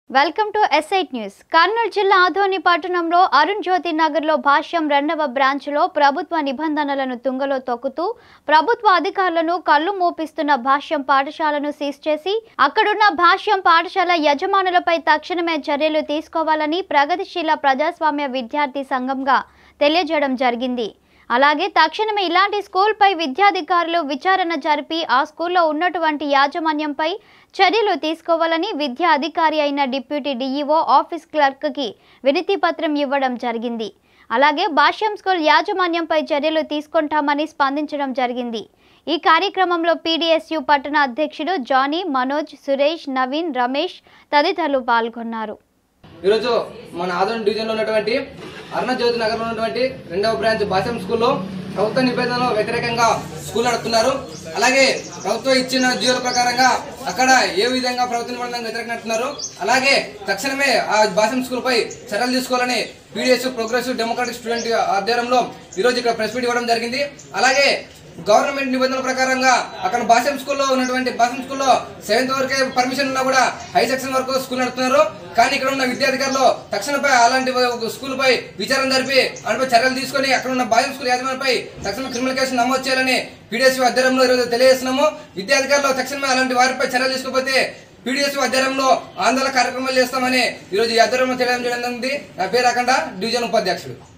welcome to ఎస్ఐట్ news Kurnool జిల్లా ఆదోని పట్టణంలో అరుణ్ జ్యోతి నగర్లో భాష్యం రెండవ బ్రాంచ్లో ప్రభుత్వ నిబంధనలను తుంగలో తొక్కుతూ ప్రభుత్వ అధికారులను కళ్ళు మోపిస్తున్న భాష్యం పాఠశాలను సీజ్ చేసి అక్కడున్న భాష్యం పాఠశాల యజమానులపై తక్షణమే చర్యలు తీసుకోవాలని ప్రగతిశీల ప్రజాస్వామ్య విద్యార్థి సంఘంగా తెలియజేయడం జరిగింది అలాగే తక్షణమే ఇలాంటి స్కూల్పై విద్యాధికారులు విచారణ జరిపి ఆ స్కూల్లో ఉన్నటువంటి యాజమాన్యంపై చర్యలు తీసుకోవాలని విద్యా అధికారి అయిన డిప్యూటీ డీఈఓ ఆఫీస్ క్లర్క్కి వినతి పత్రం ఇవ్వడం జరిగింది అలాగే భాష్యం స్కూల్ యాజమాన్యంపై చర్యలు తీసుకుంటామని స్పందించడం జరిగింది ఈ కార్యక్రమంలో పీడీఎస్యు పట్టణ అధ్యక్షుడు జానీ మనోజ్ సురేష్ నవీన్ రమేష్ తదితరులు పాల్గొన్నారు ఈరోజు మన ఆదోని డివిజన్లో ఉన్నటువంటి అరుణజ్యోతి నగర్లో ఉన్నటువంటి రెండవ బ్రాంచ్ భాషం స్కూల్లో ప్రభుత్వ నిబంధనలు వ్యతిరేకంగా స్కూల్ నడుపుతున్నారు అలాగే ప్రభుత్వం ఇచ్చిన జీవోల ప్రకారంగా అక్కడ ఏ విధంగా ప్రభుత్వ నిబంధనలు వ్యతిరేకంగా నడుపుతున్నారు అలాగే తక్షణమే ఆ భాషం స్కూల్ పై చర్యలు తీసుకోవాలని పీడిఎస్ ప్రోగ్రెసివ్ డెమోక్రాటిక్ స్టూడెంట్ ఆధ్వర్యంలో ఈరోజు ఇక్కడ ప్రెస్ మీట్ ఇవ్వడం జరిగింది అలాగే గవర్నమెంట్ నిబంధనల ప్రకారంగా అక్కడ భాషం స్కూల్లో ఉన్నటువంటి భాషం స్కూల్లో సెవెంత్ వరకే పర్మిషన్ ఉన్నా కూడా హై సెక్షన్ వరకు స్కూల్ నడుపుతున్నారు కానీ ఇక్కడ ఉన్న విద్యాధికారులు తక్షణపై అలాంటి ఒక స్కూల్ పై విచారణ జరిపి వాటిపై చర్యలు తీసుకొని అక్కడ ఉన్న భాషం స్కూల్ యాజమాన్యపై తక్షణ క్రిమినల్ కేసు నమోదు చేయాలని పీడిఎస్ అధ్వర్యంలో ఈరోజు తెలియజేస్తున్నాము విద్యాధికారులు తక్షణమే అలాంటి వారిపై చర్యలు తీసుకోకపోతే పీడిఎస్ అధ్వర్యంలో ఆందోళన కార్యక్రమాలు చేస్తామని ఈరోజు ఈ అధ్వర్యంలో తెలియజేయడం జరిగింది నా పేరు అఖండ డివిజన్ ఉపాధ్యక్షుడు